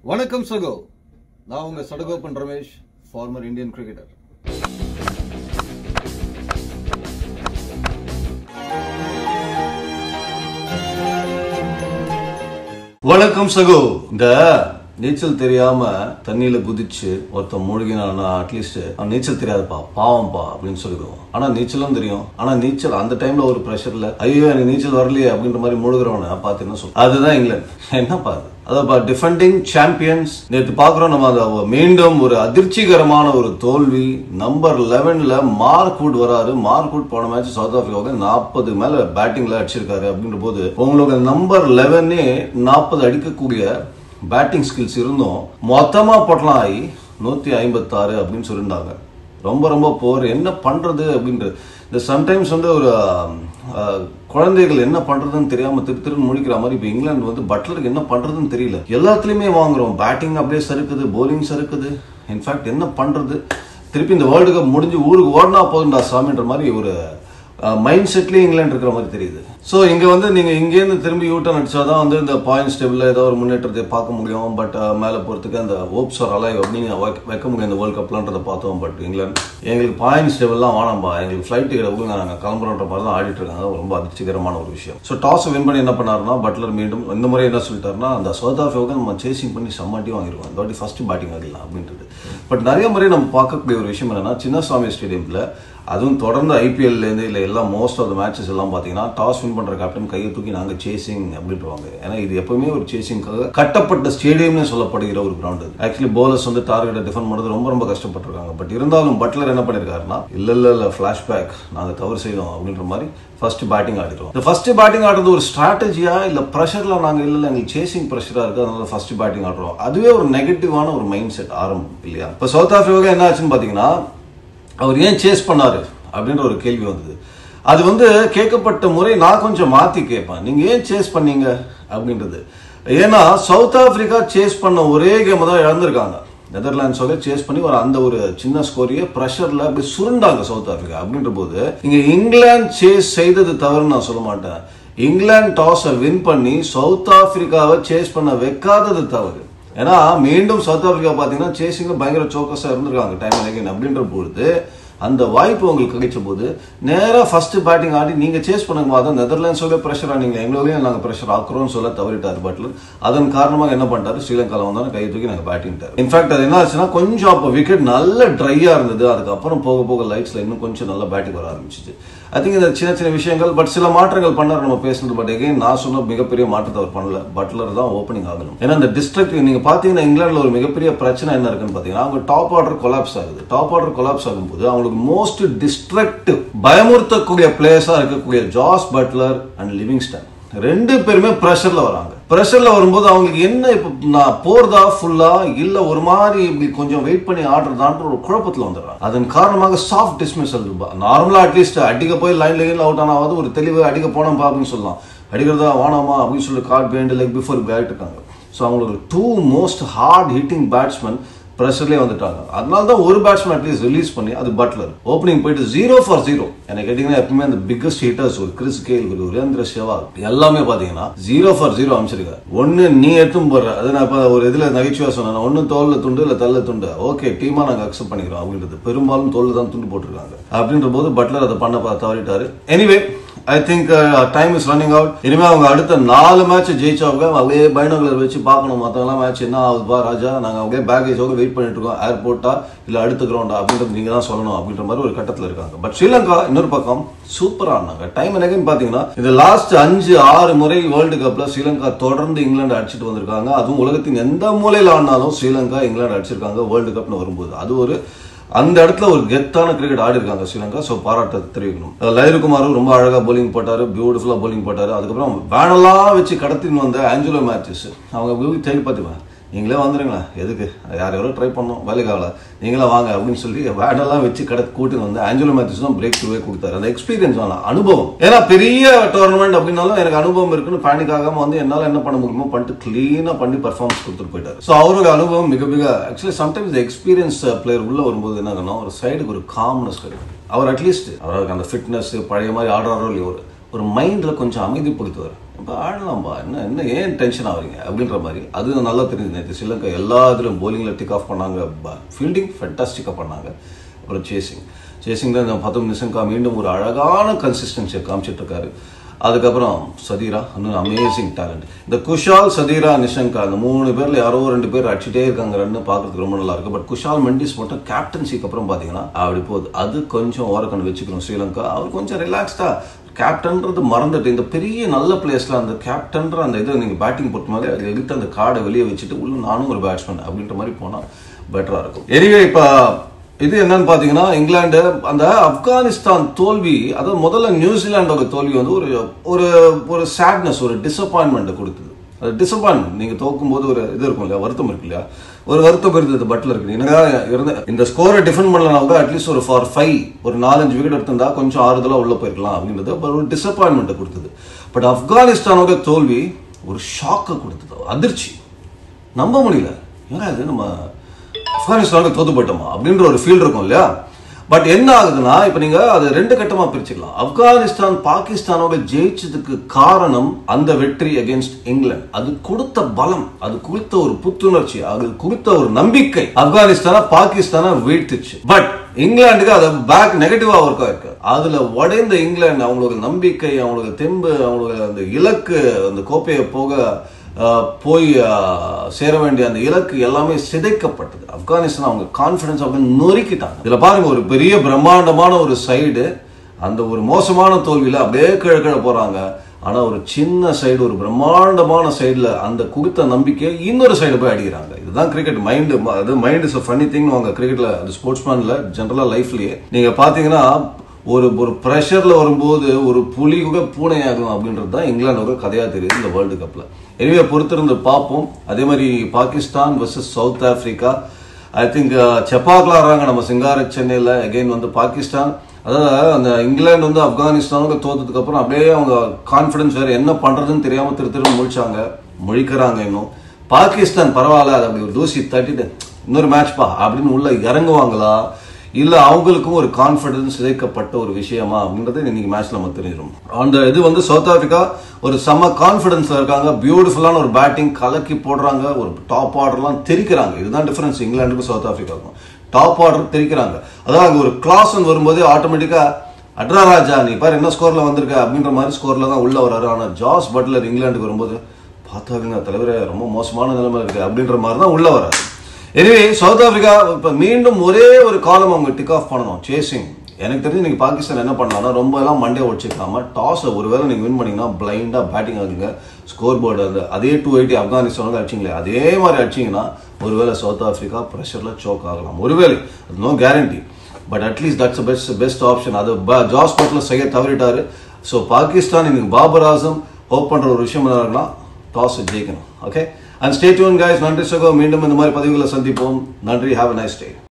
வணக்கம் சகோ நான் உங்க Sadagopan Ramesh former Indian cricketer வணக்கம் சகோ இந்த நீச்சல் தெரியாம தண்ணியில குதிச்சு ஒருத்தன் மூழ்கினானா அட்லீஸ்ட் அவன் நீச்சல் தெரியாதுப்பா பாவம்பா அப்படின்னு சொல்லிடுவோம் ஆனா நீச்சலும் தெரியும் ஆனா நீச்சல் அந்த டைம்ல ஒரு ப்ரெஷர்ல ஐயோ எனக்கு நீச்சல் வரலையே அப்படின்ற மாதிரி மூழ்கிறவனை பார்த்து என்ன சொல்ல அதுதான் இங்கிலாந்து என்னப்பா அது அதாவது டிஃபெண்டிங் சாம்பியன்ஸ் நேற்று பார்க்குறோம் நம்ம அதை மீண்டும் ஒரு அதிர்ச்சிகரமான ஒரு தோல்வி நம்பர் லெவன்ல மார்க்வுட் வராரு மார்க்வுட் போன மேட்ச் சவுத் ஆப்பிரிக்காவுக்கு நாற்பது மேல பேட்டிங்ல அடிச்சிருக்காரு அப்படின்ற போது உங்களோட நம்பர் லெவனே நாற்பது அடிக்கக்கூடிய பேட்டிங் ஸ்கில்ஸ் இருந்தும் மொத்தமா பொட்டலாம் ஆகி நூத்தி ஐம்பத்தாறு அப்படின்னு சொல்லியிருந்தாங்க ரொம்ப ரொம்ப போர் என்ன பண்றது அப்படின்றது இந்த சம்டைம்ஸ் வந்து ஒரு அஹ், குழந்தைகள் என்ன பண்றதுன்னு தெரியாம திரு திருன்னு முழிக்கிற மாதிரி இப்போ இங்கிலாந்து வந்து பட்லருக்கு என்ன பண்றதுன்னு தெரியல எல்லாத்துலயுமே வாங்குறோம் பேட்டிங் அப்படியே சறுக்குது போலிங் சறுக்குது இன்ஃபேக்ட் என்ன பண்றது திருப்பி இந்த வேர்ல்டு கப் முடிஞ்சு ஊருக்கு ஓடினா போதும்டா சாமின்ற மாதிரி ஒரு மைண்ட் செட்லயே இங்கிலாந்து இருக்கிற மாதிரி தெரியுது ஸோ இங்க வந்து நீங்க இங்கேருந்து திரும்பி யூட்டன் அடிச்சாதான் வந்து இந்த பாயிண்ட்ஸ் டேபிள்ல ஏதோ ஒரு முன்னேற்றத்தை பார்க்க முடியும் பட் மேல போறதுக்கு அந்த ஹோப்ஸ் ஆர் அலைவ் அப்படின்னு வைக்க- வைக்க முடியும் இந்த வேர்ல்ட் கப்லான்றதை பார்த்தோம் பட் இங்கிலாந்து எங்களுக்கு பாயிண்ட்ஸ் டேபிள்லாம் வேணாம்பா எங்களுக்கு ஃபிளைட் டிக்கெட் கொடுங்க நாங்கள் கிளம்புறோன்ற மாதிரி தான் ஆடிட்டு இருக்காங்க ரொம்ப அதிர்ச்சிகரமான ஒரு விஷயம் ஸோ டாஸ் வின் பண்ணி என்ன பண்ணாருன்னா பட்லர் மீண்டும் இந்த முறை என்ன சொல்லிட்டாருன்னா அந்த சவுத் ஆஃப்ரிக்காவுக்கு நம்ம சேசிங் பண்ணி செம்மாட்டி வாங்கிடுவோம் இந்த வாட்டி ஃபர்ஸ்ட் பேட்டிங் ஆகலாம் அப்படின்றது பட் நிறைய முறை நம்ம பார்க்கக்கூடிய ஒரு விஷயம் என்னன்னா சின்னசாமி ஸ்டேடியம்ல அதுவும் தொடர்ந்து ஐபிஎல்லேருந்து இல்லை எல்லாம் மோஸ்ட் ஆஃப் த மேட்சஸ் எல்லாம் பார்த்தீங்கன்னா டாஸ் வின் பண்ணுற கேப்டன் கையை தூக்கி நாங்கள் சேசிங் அப்படின்றவாங்க ஏன்னா இது எப்பவுமே ஒரு சேசிங்காக கட்டப்பட்ட ஸ்டேடியம்னு சொல்லப்படுகிற ஒரு கிரவுண்ட் இது ஆக்சுவலி போலர்ஸ் வந்து டார்கெட்டை டிஃபெண்ட் பண்ணுறது ரொம்ப ரொம்ப கஷ்டப்பட்டிருக்காங்க பட் இருந்தாலும் பட்லர் என்ன பண்ணியிருக்காருன்னா இல்லை இல்லை இல்லை ஃப்ளாஷ்பேக் நாங்கள் தவறு செய்தோம் அப்படின்ற மாதிரி ஃபர்ஸ்ட் பேட்டிங் ஆடிடுவோம் இந்த ஃபர்ஸ்ட் பேட்டிங் ஆடுறது ஒரு ஸ்ட்ராட்டஜியா இல்லை ப்ரெஷரில் நாங்கள் இல்லை இல்லை எங்களுக்கு சேசிங் ப்ரெஷராக இருக்குது அதனால ஃபர்ஸ்ட் பேட்டிங் ஆடுறோம் அதுவே ஒரு நெகட்டிவான ஒரு மைண்ட் செட் ஆரம்பம் இல்லையா இப்போ சவுத் ஆஃப்ரிக்கா என்ன ஆச்சுன்னு பார்த்தீங்கன்னா அவர் ஏன் சேஸ் பண்ணாரு அப்படின்ற ஒரு கேள்வி வந்தது அது வந்து கேட்கப்பட்ட முறை நான் கொஞ்சம் மாத்தி கேட்பேன் நீங்க ஏன் சேஸ் பண்ணீங்க அப்படின்றது ஏன்னா சவுத் ஆப்பிரிக்கா சேஸ் பண்ண ஒரே கேம் தான் இழந்திருக்காங்க நெதர்லாண்ட்ஸோட சேஸ் பண்ணி ஒரு அந்த ஒரு சின்ன ஸ்கோரையே ப்ரெஷர்ல அப்படி சுருண்டாங்க சவுத் ஆப்பிரிக்கா அப்படின்ற போது இங்க இங்கிலாந்து சேஸ் செய்தது தவறுன்னு நான் சொல்ல மாட்டேன் இங்கிலாந்து டாஸை வின் பண்ணி சவுத் ஆப்பிரிக்காவை சேஸ் பண்ண வைக்காதது தவறு ஏன்னா மீண்டும் சவுத் ஆப்பிரிக்கா பார்த்தீங்கன்னா சேசிங்ல பயங்கர சோக்கஸாக இருந்திருக்காங்க டைம் அகைன் அப்படின்ற பொழுது அந்த வாய்ப்பு உங்களுக்கு கிடைச்ச போது நேராக ஃபர்ஸ்ட் பேட்டிங் ஆடி நீங்க சேஸ் பண்ணுங்க அதான் நெதர்லாண்ட்ஸோட ப்ரெஷர் ஆனீங்க எங்களையும் நாங்கள் ப்ரெஷர் ஆக்குறோம்னு சொல்ல தவறிட்டார் பட்லர் அதன் காரணமாக என்ன பண்ணிட்டாரு ஸ்ரீலங்காவில் வந்தாலும் கை தூக்கி நாங்கள் பேட்டிங் இன்ஃபேக்ட் அது என்ன ஆச்சுன்னா கொஞ்சம் அப்போ விக்கெட் நல்ல ட்ரையா இருந்தது அதுக்கப்புறம் போக போக லைட்ஸ்ல இன்னும் கொஞ்சம் நல்லா பேட்டிங் வர ஆரம்பிச்சிச்சு ஐ திங்க் இந்த சின்ன சின்ன விஷயங்கள் பட் சில மாற்றங்கள் பண்ணார் நம்ம பேசுனது பட் எகைன் நான் சொன்ன மிகப்பெரிய மாற்றத்தை அவர் பண்ணல பட்லர் தான் ஓப்பனிங் ஆகணும் ஏன்னா இந்த டிஸ்ட்ரிக்ட் நீங்க பாத்தீங்கன்னா இங்கிலாந்துல ஒரு மிகப்பெரிய பிரச்சனை என்ன இருக்குன்னு பாத்தீங்கன்னா அவங்க டாப் ஆர்டர் கொலாப்ஸ் ஆகுது டாப் ஆர்டர் கொலாப்ஸ் ஆகும்போது அவங்களுக்கு மோஸ்ட் டிஸ்ட்ரக்டிவ் பயமுறுத்தக்கூடிய பிளேயர்ஸா இருக்கக்கூடிய ஜாஸ் பட்லர் அண்ட் லிவிங்ஸ்டன் ரெண்டு பேருமே ப்ரெஷர்ல வராங்க ப்ரெஷர்ல வரும்போது அவங்களுக்கு என்ன இப்போ நான் போறதா ஃபுல்லா இல்ல ஒரு மாதிரி இப்படி கொஞ்சம் வெயிட் பண்ணி ஆடுறதான்ற ஒரு குழப்பத்துல வந்துடுறாங்க அதன் காரணமாக சாஃப்ட் டிஸ்மிசல் நார்மலா அட்லீஸ்ட் அடிக்க போய் லைன் லைன் அவுட் ஆனாவது ஒரு தெளிவு அடிக்க போனோம்பா அப்படின்னு சொல்லலாம் அடிக்கிறதா வானாமா அப்படின்னு சொல்லி guard band like before bat இருக்காங்க ஸோ அவங்களுக்கு two most hard hitting batsman ப்ரெஷர்லேயே வந்துட்டாங்க அதனால தான் ஒரு பேட்ஸ்மேன் அட்லீஸ்ட் ரிலீஸ் பண்ணி அது பட்லர் ஓப்பனிங் போயிட்டு ஜீரோ ஃபார் ஜீரோ எனக்கு கேட்டிங்கன்னா எப்பவுமே அந்த பிக்கஸ்ட் ஹிட்டர்ஸ் ஒரு கிறிஸ் கேல் ஒரு வீரேந்திர சேவாக் எல்லாமே பார்த்தீங்கன்னா ஜீரோ ஃபார் ஜீரோ அமைச்சிருக்காரு ஒன்று நீ எடுத்தும் போடுற அது நான் இப்போ ஒரு இதில் நகைச்சுவா சொன்னேன் ஒன்று தோல்ல துண்டு இல்லை தள்ள துண்டு ஓகே டீமா நாங்கள் அக்செப்ட் பண்ணிக்கிறோம் அப்படின்றது பெரும்பாலும் தோல்ல தான் துண்டு போட்டிருக்காங்க அப்படின்ற போது பட்லர் அதை பண்ண பா- தவறிட்டாரு anyway I think time is running out இனிமே அவங்க அடுத்த நாலு மேட்ச் ஜெயிச்சவங்க அப்படியே பைனோகுலர் வச்சு பார்க்கணும் மற்றவங்களாம் மேட்ச் என்ன ஆகுதுப்பா ராஜா நாங்கள் அப்படியே பேக்கேஜோட வெயிட் பண்ணிட்டு இருக்கோம் ஏர்போர்ட்டா இல்லை அடுத்த கிரவுண்டா அப்படின்றது நீங்க தான் சொல்லணும் அப்படின்ற மாதிரி ஒரு கட்டத்தில் இருக்காங்க பட் ஸ்ரீலங்கா இன்னொரு பக்கம் சூப்பரா ஆடினாங்க டைம் என்னக்குன்னு பாத்தீங்கன்னா இந்த லாஸ்ட் அஞ்சு ஆறு முறை வேர்ல்டு கப்ல ஸ்ரீலங்கா தொடர்ந்து இங்கிலாந்து அடிச்சிட்டு வந்திருக்காங்க அதுவும் உலகத்தின் எந்த மூலையில ஆடினாலும் ஸ்ரீலங்கா இங்கிலாந்து அடிச்சிருக்காங்க வேர்ல்டு கப்னு வரும்போது அது ஒரு அந்த இடத்துல ஒரு கெத்தான கிரிக்கெட் ஆடி இருக்காங்க ஸ்ரீலங்கா ஸோ பாராட்ட தெரிவிக்கணும் லயருக்குமாரும் ரொம்ப அழகா bowling போட்டாரு பியூட்டிஃபுல்லா bowling போட்டாரு அதுக்கப்புறம் வேனெல்லாம் வச்சு கடத்தின்னு வந்த ஆஞ்சலோ மேட்சஸ் அவங்க போய் தேடி பார்த்துப்பேன் நீங்களே வந்துருங்களேன் எதுக்கு யார் யாரோ ட்ரை பண்ணோம் வேலைக்காகல நீங்களே வாங்க அப்படின்னு சொல்லி வேடெல்லாம் வச்சு கடத்தி கூட்டின்னு வந்து ஆஞ்சலோ மேட்சஸ் தான் பிரேக் த்ரூவே கொடுத்தாரு அந்த எக்ஸ்பீரியன்ஸ் வேணாம் அனுபவம் ஏன்னா பெரிய டோர்னமெண்ட் அப்படின்னாலும் எனக்கு அனுபவம் இருக்குன்னு பேனிக் ஆகாம வந்து என்னால என்ன பண்ண முடியுமோ பண்ணிட்டு கிளீனா பண்ணி பர்ஃபார்மன்ஸ் கொடுத்துட்டு போயிட்டாரு ஸோ அவரோட அனுபவம் மிக மிக ஆக்சுவலி சம்டைம்ஸ் எக்ஸ்பீரியன்ஸ் பிளேயர் உள்ள வரும்போது என்ன ஆகும்னா ஒரு சைடுக்கு ஒரு காம்னஸ் கிடைக்கும் அவர் அட்லீஸ்ட் அவருக்கு அந்த ஃபிட்னஸ் பழைய மாதிரி ஆடுறாரோ இல்லையோ ஒரு ஒரு மைண்ட்ல கொஞ்சம் அமைதிப்படுத்துவார் இப்போ ஆடலாம்பா என்ன என்ன ஏன் டென்ஷன் ஆகுறீங்க அப்படின்ற மாதிரி அது நல்லா தெரிஞ்சு நேற்று ஸ்ரீலங்கா எல்லா இதுலையும் போலிங்கில் டிக் ஆஃப் பண்ணாங்க ஃபீல்டிங் ஃபென்டாஸ்டிக்காக பண்ணாங்க அப்புறம் சேசிங் சேசிங் தான் இந்த பத்தொம்பது நிமிஷம்கா மீண்டும் ஒரு அழகான கன்சிஸ்டன்சியை காமிச்சிட்டு இருக்காரு அதுக்கப்புறம் சதீரா இன்னும் அமேசிங் டேலண்ட் இந்த குஷால் சதீரா நிஷங்கா அந்த மூணு பேர்ல யாரோ ரெண்டு பேர் அடிச்சுட்டே இருக்காங்க ரெண்டு பார்க்கறதுக்கு ரொம்ப நல்லா இருக்கு பட் குஷால் மெண்டிஸ் மட்டும் கேப்டன்சிக்கு அப்புறம் பார்த்தீங்கன்னா அப்படி போகுது அது கொஞ்சம் ஓரக்கண் வச்சுக்கணும் ஸ்ரீலங்கா அவர் கொஞ்சம் ரிலாக்ஸ்டா கேப்டன்றது மறந்துட்டு இந்த பெரிய நல்ல பிளேஸ்ல அந்த கேப்டன்ற அந்த இதை நீங்க பேட்டிங் போட்ட மாதிரி அதை எடுத்து அந்த கார்டை வெளியே வச்சுட்டு உள்ள நானும் ஒரு பேட்ஸ்மேன் அப்படின்ற மாதிரி போனா பெட்டரா இருக்கும் எனிவே இப்ப இது என்னன்னு பாத்தீங்கன்னா இங்கிலாந்து அந்த ஆப்கானிஸ்தான் தோல்வி அதாவது முதல்ல நியூசிலாண்டோட தோல்வி வந்து ஒரு ஒரு ஒரு சேட்னஸ் ஒரு டிசப்பாயின்மெண்ட் கொடுத்தது அது டிசப்பாயின்மெண்ட் நீங்க தோக்கும் போது ஒரு இது இருக்கும் இல்லையா வருத்தம் இருக்கு இல்லையா ஒரு வருத்தம் இருந்தது பட்ல இருக்கு என்னடா இருந்த இந்த ஸ்கோரை டிஃபெண்ட் பண்ணலனா கூட அட்லீஸ்ட் ஒரு ஃபார் ஃபைவ் ஒரு நாலஞ்சு விக்கெட் எடுத்திருந்தா கொஞ்சம் ஆறுதலா உள்ள போயிருக்கலாம் அப்படின்றது but ஒரு டிசப்பாயின்மெண்ட் கொடுத்தது பட் ஆப்கானிஸ்தானோட தோல்வி ஒரு ஷாக்கை கொடுத்தது அதிர்ச்சி நம்ப முடியல ஏன்னா இது நம்ம ஆப்கானிஸ்தானுக்கு தோத்து போயிட்டோமா அப்படின்ற ஒரு ஃபீல் இருக்கும் இல்லையா பட் என்ன ஆகுதுன்னா இப்போ நீங்க அது ரெண்டு கட்டமா பிரிச்சுக்கலாம் ஆப்கானிஸ்தான் பாகிஸ்தானோட ஜெயிச்சதுக்கு காரணம் அந்த வெற்றி அகேன்ஸ்ட் இங்கிலாந்து அது கொடுத்த பலம் அது கொடுத்த ஒரு புத்துணர்ச்சி அது கொடுத்த ஒரு நம்பிக்கை ஆப்கானிஸ்தான பாகிஸ்தான வீழ்த்துச்சு பட் இங்கிலாந்துக்கு அது பேக் நெகட்டிவா ஒர்க் ஆயிருக்கு அதுல உடைந்த இங்கிலாந்து அவங்களுக்கு நம்பிக்கை அவங்களுக்கு தெம்பு அவங்களுக்கு அந்த இலக்கு அந்த கோப்பையை போக அஹ், போய் அஹ், சேர வேண்டிய அந்த இலக்கு எல்லாமே சிதைக்கப்பட்டது ஆப்கானிஸ்தான் அவங்க கான்ஃபிடன்ஸ் அவங்க நொறுக்கிட்டாங்க இதுல பாருங்க ஒரு பெரிய பிரம்மாண்டமான ஒரு சைடு அந்த ஒரு மோசமான தோல்வியில அப்படியே கீழே கீழே போறாங்க ஆனா ஒரு சின்ன சைடு ஒரு பிரம்மாண்டமான சைடுல அந்த கொடுத்த நம்பிக்கையை இன்னொரு சைடு போய் அடிக்கிறாங்க இதுதான் கிரிக்கெட் மைண்டு அது மைண்ட் இஸ் ஃபன்னி திங் வாங்க கிரிக்கெட்ல அது ஸ்போர்ட்ஸ்மேன்ல ஜென்ரலா லைஃப்லயே நீங்க பாத்தீங்கன்னா ஒரு ஒரு ப்ரெஷர்ல வரும்போது ஒரு புலி கூட பூனையாகும் அப்படின்றது தான் இங்கிலாந்தோட கதையா தெரியுது இந்த வேர்ல்டு கப்ல எனவே பொறுத்திருந்து பார்ப்போம் அதே மாதிரி Pakistan versus south Africa I think செப்பாக்ல ஆடுறாங்க நம்ம சிங்கார சென்னையில் அகைன் வந்து பாகிஸ்தான் அதாவது அந்த இங்கிலாந்து வந்து ஆப்கானிஸ்தானுக்கு தோத்ததுக்கு அப்புறம் அப்படியே அவங்க கான்ஃபிடன்ஸ் வேற என்ன பண்றதுன்னு தெரியாம திரு திரு முழிச்சாங்க முழிக்கிறாங்க இன்னும் பாகிஸ்தான் பரவாயில்ல அது அப்படி ஒரு தூசி தட்டிட்டு இன்னொரு மேட்ச் பா அப்படின்னு உள்ள இறங்குவாங்களா இல்ல அவங்களுக்கும் ஒரு கான்பிடன்ஸ் சிதைக்கப்பட்ட ஒரு விஷயமா அப்படின்றது இன்னைக்கு மேட்ச்ல நம்ம தெரிஞ்சிடும் அந்த இது வந்து சவுத் ஆப்பிரிக்கா ஒரு செம கான்பிடன்ஸ்ல இருக்காங்க பியூட்டிஃபுல்லான ஒரு பேட்டிங் கலக்கி போடுறாங்க ஒரு டாப் ஆர்டர்லாம் தெரிக்கிறாங்க இதுதான் டிஃபரன்ஸ் இங்கிலாந்துக்கும் சவுத் ஆப்பிரிக்காவுக்கும் டாப் ஆர்டர் தெரிக்கிறாங்க அதாவது அங்க ஒரு கிளாஸ் வரும்போது ஆட்டோமேட்டிக்கா அட்ரா ராஜா நீ பாரு என்ன ஸ்கோர்ல வந்திருக்க அப்படின்ற மாதிரி ஸ்கோர்ல தான் உள்ள வராரு ஆனா ஜாஸ் பட்லர் இங்கிலாந்துக்கு வரும்போது பார்த்தாருங்க தலைவரே ரொம்ப மோசமான நிலைமை இருக்கு அப்படின்ற மாதிரி தான் உள்ள வராரு எனிவே சவுத் ஆப்பிரிக்கா இப்ப மீண்டும் ஒரே ஒரு காலம் அவங்க டிக் ஆஃப் பண்ணணும் சேசிங் எனக்கு தெரிஞ்சு நீங்க பாகிஸ்தான் என்ன பண்ணலாம்னா ரொம்ப எல்லாம் மண்டே உடச்சிக்காம டாஸ் ஒருவேளை நீங்க வின் பண்ணீங்கன்னா பிளைண்டா பேட்டிங் ஆகுங்க ஸ்கோர் போர்டு அது அதே டூ எயிட்டி ஆப்கானிஸ்தான் அடிச்சிங்களே அதே மாதிரி அடிச்சிங்கன்னா ஒருவேளை சவுத் ஆப்பிரிக்கா ப்ரெஷர்ல சோக் ஆகலாம் ஒருவேளை அது no guarantee but at least that's best best option அது ப- ஜாஸ் பட்லர் செய்ய தவறிட்டாரு ஸோ பாகிஸ்தான் இன்னைக்கு பாபர் ஆசம் ஹோப் பண்ற ஒரு விஷயம் என்ன இருக்குன்னா டாஸ் ஜெயிக்கணும் okay and stay tuned guys நன்றி சகோ மீண்டும் இந்த மாதிரி பதிவுகளை சந்திப்போம் நன்றி ஹாவ் a நைஸ் டே